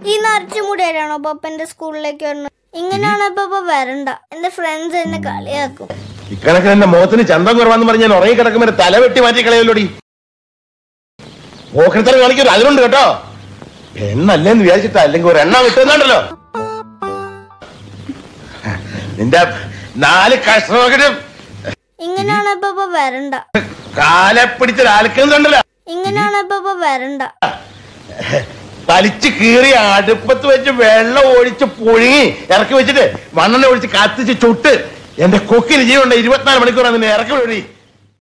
ഈ നരച്ച മുടിയായിട്ടാണോ പപ്പന്റെ സ്കൂളിലേക്ക് വരുന്നത് ഇങ്ങനെയാണ് പപ്പ വരണ്ട എന്റെ ഫ്രണ്ട്സ് എന്നെ കളിയാക്കും ഇക്കണക്കിന് എന്റെ മുഖത്തിന് ചന്തം കുറവാന്ന് പറഞ്ഞ് ഞാൻ ഉറങ്ങി കിടക്കുമ്പോൾ തല വെട്ടി മാറ്റി കളയല്ലോടി പോക്കരത്തരം കളിക്കരുത് അതിലുണ്ട് കേട്ടോ പെണ്ണല്ലേന്ന് വിചാരിച്ചിട്ടാ അല്ലെങ്കിൽ ഒരു എണ്ണ കിട്ടുന്നുണ്ടല്ലോ നിന്റെ നാല് കഷ്ണമൊക്കെ ഇങ്ങനെയാണ് പപ്പ വരണ്ട കാലെ പിടിച്ച് അലക്കുന്നുണ്ടല്ലോ ഇങ്ങനെയാണ് പപ്പ വരണ്ട തലിച്ച് കീറി അടുപ്പത്ത് വെച്ച് വെള്ളം ഒഴിച്ച് പുഴുങ്ങി ഇറക്കി വെച്ചിട്ട് മണ്ണെണ്ണ ഒഴിച്ച് കത്തിച്ച് ചുട്ട് എന്റെ കൊക്കിന് ജീവനുണ്ട് ഇരുപത്തിനാല് മണിക്കൂറാണ് നിന്നെ ഇറക്കി വിടി